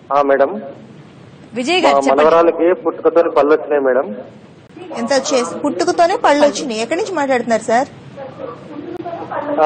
ఆ, మేడం విజయ్ మా గారు చెప్పండి మనవరాలకి పుట్టుకతో పళ్ళు వచ్చినాయి మేడం ఎంత చేసి పుట్టుకతోనే పళ్ళు వచ్చినాయి ఎక్కడి నుంచి మాట్లాడుతున్నారు సార్ ఆ,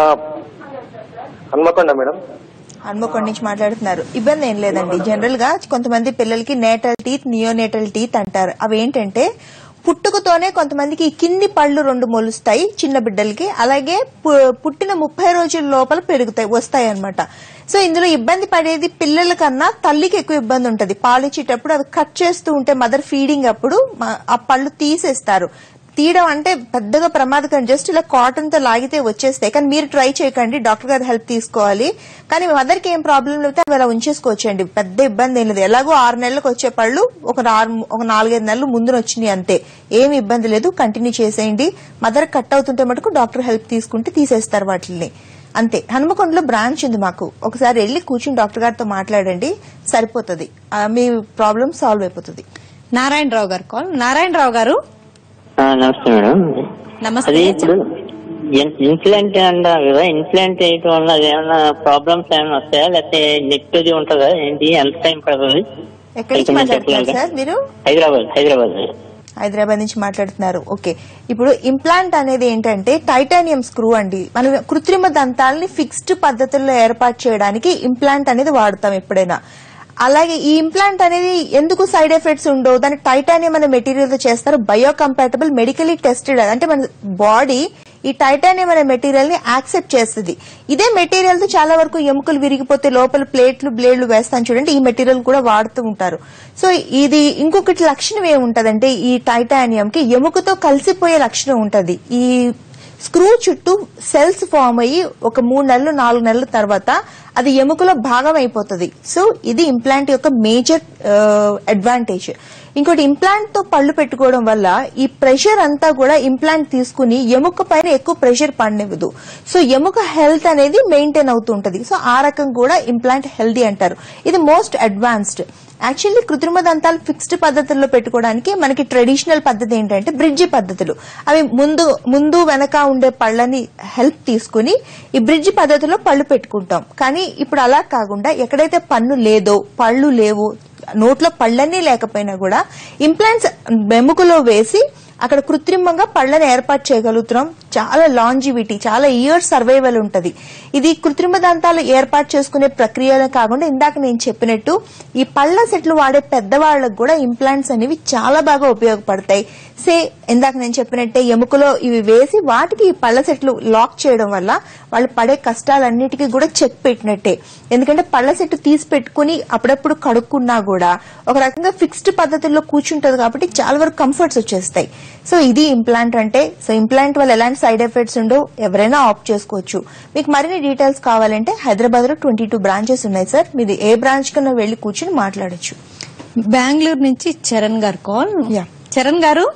హన్మకొండ మేడం హన్మకొండ నుంచి మాట్లాడుతున్నారు ఇబ్బంది ఏం లేదండి జనరల్ గా కొంతమంది పిల్లలకి నేటల్ టీత్ నియోనేటల్ టీత్ అంటారు అవి ఏంటంటే పుట్టుకతోనే కొంతమందికి ఈ కింది పళ్ళు రెండు మొలుస్తాయి చిన్న బిడ్డలకి అలాగే పు- పుట్టిన ముప్పై రోజుల లోపల పెరుగుతాయి వస్తాయి అన్నమాట సో ఇందులో ఇబ్బంది పడేది పిల్లల కన్నా తల్లికి ఎక్కువ ఇబ్బంది ఉంటది పాలిచ్చేటప్పుడు అవి కట్ చేస్తూ ఉంటే మదర్ ఫీడింగ్ అప్పుడు మ- ఆ పళ్ళు తీసేస్తారు తీయడం అంటే పెద్దగా ప్రమాదకరం జస్ట్ ఇలా కాటన్ తో లాగితే వచ్చేస్తాయి కానీ మీరు ట్రై చేయకండి డాక్టర్ గారి హెల్ప్ తీసుకోవాలి కానీ మదర్ కి ఏం ప్రాబ్లం లేకపోతే అవి అలా ఉంచేసుకోవచ్చండి పెద్ద ఇబ్బంది ఏం లేదు ఎలాగో ఆరు నెలలకు వచ్చే పళ్ళు ఒక ఆరు- ఒక నాలుగైదు నెలలు ముందున వచ్చినాయి అంతే ఏమి ఇబ్బంది లేదు కంటిన్యూ చేసేయండి మదర్ కట్ అవుతుంటే మటుకు డాక్టర్ హెల్ప్ తీసుకుంటే తీసేస్తారు వాటిని అంతే హనుమకొండలో బ్రాంచ్ ఉంది మాకు ఒకసారి వెళ్ళి కూర్చుని డాక్టర్ గారితో మాట్లాడండి సరిపోతుంది ఆ, మీ ప్రాబ్లం సాల్వ్ అయిపోతుంది నారాయణరావు గారు కాల్ నారాయణరావు గారు ఆ, నమస్తే మేడం నమస్తే అది ఇప్పుడు ఇన్- ఇన్ఫ్లుయెంట్ అంటారు కదా ఇన్ఫ్లుయెంట్ వేయటం వల్ల అది ఏమైనా ప్రాబ్లమ్స్ ఏమైనా వస్తాయా లేకపోతే నెక్స్ట్ ఉంటుందా ఏంటి ఎంత టైం పడుతుంది ఎక్కడి నుంచి కొంచెం మాట్లాడుతున్నారు చెప్పగలరా? సార్ మీరు హైదరాబాద్ హైదరాబాద్ హైదరాబాద్ నుంచి మాట్లాడుతున్నారు ఓకే ఇప్పుడు ఇంప్లాంట్ అనేది ఏంటంటే టైటానియం స్క్రూ అండి మనం కృత్రిమ దంతాలని ఫిక్స్డ్ పద్ధతుల్లో ఏర్పాటు చేయడానికి ఇంప్లాంట్ అనేది వాడతాం ఎప్పుడైనా అలాగే ఈ ఇంప్లాంట్ అనేది ఎందుకు సైడ్ ఎఫెక్ట్స్ ఉండవు దాన్ని టైటానియం అనే మెటీరియల్ తో చేస్తారు బయో కంపాటబుల్ మెడికలీ టెస్టెడ్ అంటే మన బాడీ ఈ టైటానియం అనే మెటీరియల్ ని యాక్సెప్ట్ చేస్తుంది ఇదే మెటీరియల్ తో చాలా వరకు ఎముకలు విరిగిపోతే లోపల ప్లేట్లు బ్లేడ్లు వేస్తాను చూడండి ఈ మెటీరియల్ కూడా వాడుతూ ఉంటారు సో ఇది ఇంకొకటి లక్షణం ఏముంటదంటే ఈ టైటానియం కి ఎముకతో కలిసిపోయే లక్షణం ఉంటది ఈ స్క్రూ చుట్టూ సెల్స్ ఫామ్ అయ్యి ఒక మూడు నెలలు నాలుగు నెలల తర్వాత అది ఎముకలో భాగం అయిపోతుంది సో ఇది ఇంప్లాంట్ యొక్క మేజర్ అడ్వాంటేజ్ ఇంకోటి ఇంప్లాంట్ తో పళ్ళు పెట్టుకోవడం వల్ల ఈ ప్రెషర్ అంతా కూడా ఇంప్లాంట్ తీసుకుని ఎముక పైన ఎక్కువ ప్రెషర్ పడనివ్వదు సో ఎముక హెల్త్ అనేది మెయింటైన్ అవుతూ ఉంటది సో ఆ రకం కూడా ఇంప్లాంట్ హెల్దీ అంటారు ఇది మోస్ట్ అడ్వాన్స్డ్ యాక్చువల్లీ కృత్రిమ దంతాలు ఫిక్స్డ్ పద్ధతుల్లో పెట్టుకోవడానికి మనకి ట్రెడిషనల్ పద్ధతి ఏంటంటే బ్రిడ్జి పద్ధతులు అవి ముందు ముందు వెనక ఉండే పళ్ళని హెల్ప్ తీసుకుని ఈ బ్రిడ్జి పద్ధతిలో పళ్ళు పెట్టుకుంటాం కానీ ఇప్పుడు అలా కాకుండా ఎక్కడైతే పన్ను లేదో పళ్ళు లేవు నోట్లో పళ్ళన్నీ లేకపోయినా కూడా ఇంప్లాంట్స్ బెముకలో వేసి అక్కడ కృత్రిమంగా పళ్ళని ఏర్పాటు చేయగలుగుతున్నాం చాలా లాంజివిటీ చాలా ఇయర్స్ సర్వైవల్ ఉంటది ఇది కృత్రిమ దంతాలు ఏర్పాటు చేసుకునే ప్రక్రియలో కాకుండా ఇందాక నేను చెప్పినట్టు ఈ పళ్ళ సెట్లు వాడే పెద్దవాళ్ళకు కూడా ఇంప్లాంట్స్ అనేవి చాలా బాగా ఉపయోగపడతాయి సే ఇందాక నేను చెప్పినట్టే ఎముకలో ఇవి వేసి వాటికి ఈ పళ్ళ సెట్లు లాక్ చేయడం వల్ల వాళ్ళు పడే కష్టాలన్నిటికీ కూడా చెక్ పెట్టినట్టే ఎందుకంటే పళ్ళ సెట్ తీసి పెట్టుకుని అప్పుడప్పుడు కడుక్కున్నా కూడా ఒక రకంగా ఫిక్స్డ్ పద్ధతుల్లో కూర్చుంటది కాబట్టి చాలా వరకు కంఫర్ట్స్ వచ్చేస్తాయి సో ఇది ఇంప్లాంట్ అంటే సో ఇంప్లాంట్ వల్ల ఎలాంటి సైడ్ ఎఫెక్ట్స్ ఉండవు ఎవరైనా ఆప్ట్ చేసుకోవచ్చు మీకు మరిన్ని డీటెయిల్స్ కావాలంటే హైదరాబాద్ లో ట్వంటీ టూ బ్రాంచెస్ ఉన్నాయి సార్ మీరు ఏ బ్రాంచ్ కన్నా వెళ్లి కూర్చుని మాట్లాడొచ్చు బెంగళూరు నుంచి చరణ్ గారు కాల్ Yeah. చరణ్ గారు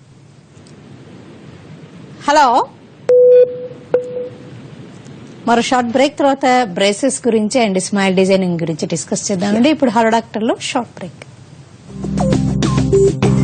హలో మరో షార్ట్ బ్రేక్ తర్వాత బ్రేసెస్ గురించి అండ్ స్మైల్ డిజైనింగ్ గురించి డిస్కస్ చేద్దామండి ఇప్పుడు హలో డాక్టర్ లో షార్ట్ బ్రేక్